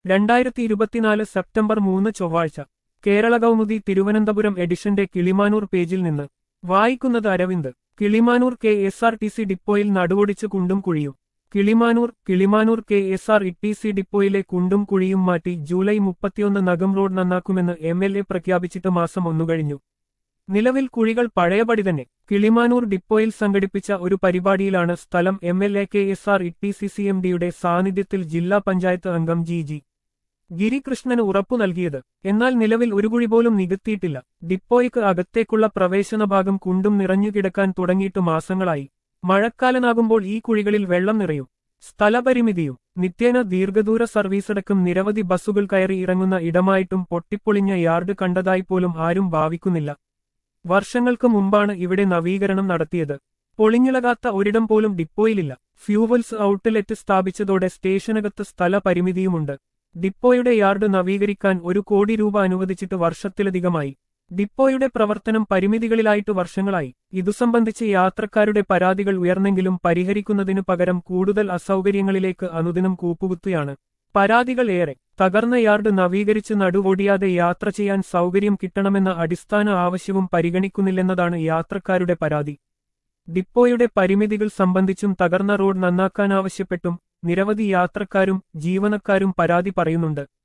രണ്ടായിരത്തി ഇരുപത്തിനാല് സെപ്റ്റംബർ മൂന്ന് ചൊവ്വാഴ്ച കേരള കൗമുദി തിരുവനന്തപുരം എഡിഷന്റെ കിളിമാനൂർ പേജിൽ നിന്ന് വായിക്കുന്നത് Aravind Kilimanoor K S R T C ഡിപ്പോയിൽ നടുവൊടിച്ച് കുണ്ടും കുഴിയും Kilimanoor Kilimanoor K S R E T C ഡിപ്പോയിലെ കുണ്ടും കുഴിയും മാറ്റി ജൂലൈ മുപ്പത്തിയൊന്ന് നഗം റോഡ് നന്നാക്കുമെന്ന് എം എൽ എ പ്രഖ്യാപിച്ചിട്ട് മാസം ഒന്നു കഴിഞ്ഞു നിലവിൽ കുഴികൾ പഴയപടി തന്നെ കിളിമാനൂർ ഡിപ്പോയിൽ സംഘടിപ്പിച്ച ഒരു പരിപാടിയിലാണ് സ്ഥലം M L A K S R E T C C M ഡിയുടെ സാന്നിധ്യത്തിൽ ജില്ലാ പഞ്ചായത്ത് അംഗം ജി ജി ഗിരികൃഷ്ണന് ഉറപ്പു നൽകിയത് എന്നാൽ നിലവിൽ ഒരു കുഴി പോലും നികത്തിയിട്ടില്ല ഡിപ്പോയ്ക്ക് അകത്തേക്കുള്ള പ്രവേശന ഭാഗം കുണ്ടും നിറഞ്ഞുകിടക്കാൻ തുടങ്ങിയിട്ട് മാസങ്ങളായി മഴക്കാലനാകുമ്പോൾ ഈ കുഴികളിൽ വെള്ളം നിറയും സ്ഥലപരിമിതിയും നിത്യേന ദീർഘദൂര സർവീസടക്കം നിരവധി ബസ്സുകൾ കയറി ഇറങ്ങുന്ന ഇടമായിട്ടും പൊട്ടിപ്പൊളിഞ്ഞ യാർഡ് കണ്ടതായി പോലും ആരും ഭാവിക്കുന്നില്ല വർഷങ്ങൾക്ക് മുമ്പാണ് ഇവിടെ നവീകരണം നടത്തിയത് പൊളിഞ്ഞിളകാത്ത ഒരിടം പോലും ഡിപ്പോയിലില്ല ഫ്യൂവൽസ് ഔട്ട്ലെറ്റ് സ്ഥാപിച്ചതോടെ സ്റ്റേഷനകത്ത് സ്ഥല പരിമിതിയുമുണ്ട് ഡിപ്പോയുടെ യാർഡ് നവീകരിക്കാൻ ഒരു കോടി രൂപ അനുവദിച്ചിട്ട് വർഷത്തിലധികമായി ഡിപ്പോയുടെ പ്രവർത്തനം പരിമിതികളിലായിട്ട് വർഷങ്ങളായി ഇതു സംബന്ധിച്ച് യാത്രക്കാരുടെ പരാതികൾ ഉയർന്നെങ്കിലും പരിഹരിക്കുന്നതിനു പകരം കൂടുതൽ അസൗകര്യങ്ങളിലേക്ക് അനുദിനം കൂപ്പുകുത്തുകയാണ് പരാതികൾ ഏറെ തകർന്ന യാർഡ് നവീകരിച്ച് നടുവൊടിയാതെ യാത്ര ചെയ്യാൻ സൗകര്യം കിട്ടണമെന്ന അടിസ്ഥാന ആവശ്യവും പരിഗണിക്കുന്നില്ലെന്നതാണ് യാത്രക്കാരുടെ പരാതി ഡിപ്പോയുടെ പരിമിതികൾ സംബന്ധിച്ചും തകർന്ന റോഡ് നന്നാക്കാനാവശ്യപ്പെട്ടും നിരവധി യാത്രക്കാരും ജീവനക്കാരും പരാതി പറയുന്നുണ്ട്